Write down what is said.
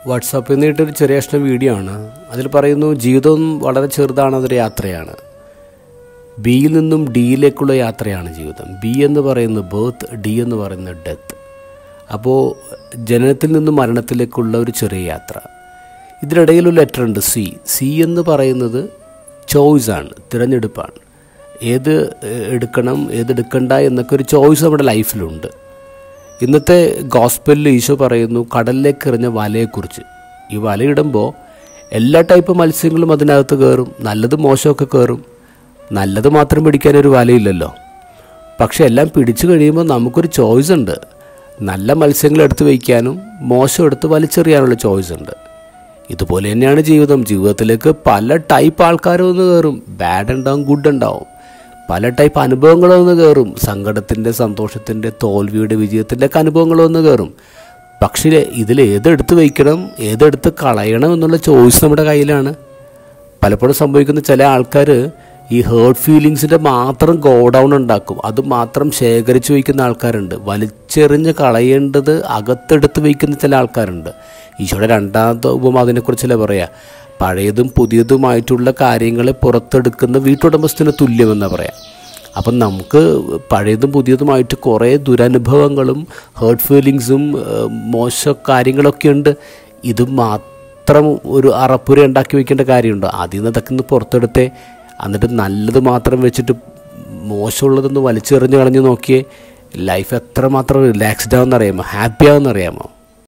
വാട്സാപ്പിൽ നിന്നിട്ടൊരു ചെറിയ കഷ്ണം വീഡിയോ ആണ് അതിൽ പറയുന്നു ജീവിതം വളരെ ചെറുതാണ് അതൊരു യാത്രയാണ് ബിയിൽ നിന്നും ഡിയിലേക്കുള്ള യാത്രയാണ് ജീവിതം ബി എന്ന് പറയുന്നത് ബേർത്ത് ഡി എന്ന് പറയുന്നത് ഡെത്ത് അപ്പോൾ ജനനത്തിൽ നിന്നും മരണത്തിലേക്കുള്ള ഒരു ചെറിയ യാത്ര ഇതിനിടയിൽ ഒരു ലെറ്റർ ഉണ്ട് സി സി എന്ന് പറയുന്നത് ചോയ്സ് ആണ് തിരഞ്ഞെടുപ്പാണ് ഏത് ഏഹ്, എടുക്കണം ഏത് എടുക്കണ്ട എന്നൊക്കെ ഒരു ചോയ്സ് നമ്മുടെ ലൈഫിലുണ്ട് ഇന്നത്തെ ഗോസ്പലിൽ ഈശോ പറയുന്നു കടലിലേക്ക് എറിഞ്ഞ വലയെക്കുറിച്ച് ഈ വലയിടുമ്പോൾ എല്ലാ ടൈപ്പ് മത്സ്യങ്ങളും അതിനകത്ത് കയറും നല്ലത് മോശമൊക്കെ കയറും നല്ലത് മാത്രം പിടിക്കാനൊരു വലയില്ലല്ലോ പക്ഷെ എല്ലാം പിടിച്ചു കഴിയുമ്പോൾ നമുക്കൊരു ചോയ്സ് ഉണ്ട് നല്ല മത്സ്യങ്ങൾ എടുത്ത് വയ്ക്കാനും മോശം എടുത്ത് വലിച്ചെറിയാനുള്ള ചോയ്സ് ഉണ്ട് ഇതുപോലെ തന്നെയാണ് ജീവിതം ജീവിതത്തിലേക്ക് പല ടൈപ്പ് ആൾക്കാർ വന്ന് കയറും ബാഡ് ഉണ്ടാവും ഗുഡ് ഉണ്ടാവും പല ടൈപ്പ് അനുഭവങ്ങൾ വന്ന് കയറും സങ്കടത്തിൻ്റെ സന്തോഷത്തിൻ്റെ തോൽവിയുടെ വിജയത്തിൻ്റെ ഒക്കെ അനുഭവങ്ങൾ വന്ന് കയറും പക്ഷേ ഇതിൽ ഏതെടുത്ത് വയ്ക്കണം ഏതെടുത്ത് കളയണം എന്നുള്ള ചോയ്സ് നമ്മുടെ കയ്യിലാണ് പലപ്പോഴും സംഭവിക്കുന്ന ചില ആൾക്കാർ ഈ ഹേർട്ട് ഫീലിങ്സിൻ്റെ മാത്രം ഗോഡൗൺ ഉണ്ടാക്കും അത് മാത്രം ശേഖരിച്ച് വയ്ക്കുന്ന ആൾക്കാരുണ്ട് വലിച്ചെറിഞ്ഞ് കളയേണ്ടത് അകത്തെടുത്ത് വയ്ക്കുന്ന ചില ആൾക്കാരുണ്ട് ഈശോയുടെ രണ്ടാമത്തെ ഉപമ അതിനെക്കുറിച്ചല്ലേ പറയാ പഴയതും പുതിയതുമായിട്ടുള്ള കാര്യങ്ങളെ പുറത്തെടുക്കുന്ന വീട്ടുടമസ്ഥന് തുല്യമെന്നാണ് പറയാം അപ്പം നമുക്ക് പഴയതും പുതിയതുമായിട്ട് കുറേ ദുരനുഭവങ്ങളും ഹേർട്ട് ഫീലിങ്സും ഏഹ്, മോശ കാര്യങ്ങളൊക്കെ ഉണ്ട് ഇത് മാത്രം ഒരു അറപ്പുര ഉണ്ടാക്കി വെക്കേണ്ട കാര്യമുണ്ടോ അതിൽ നിന്ന് അതൊക്കെ ഒന്ന് പുറത്തെടുത്തേ എന്നിട്ട് നല്ലത് മാത്രം വെച്ചിട്ട് മോശമുള്ളതൊന്ന് വലിച്ചെറിഞ്ഞ് കളഞ്ഞ് നോക്കിയേ ലൈഫ് എത്രമാത്രം റിലാക്സ്ഡ് ആവുമെന്നറിയാമോ ഹാപ്പി ആവുമെന്നറിയാമോ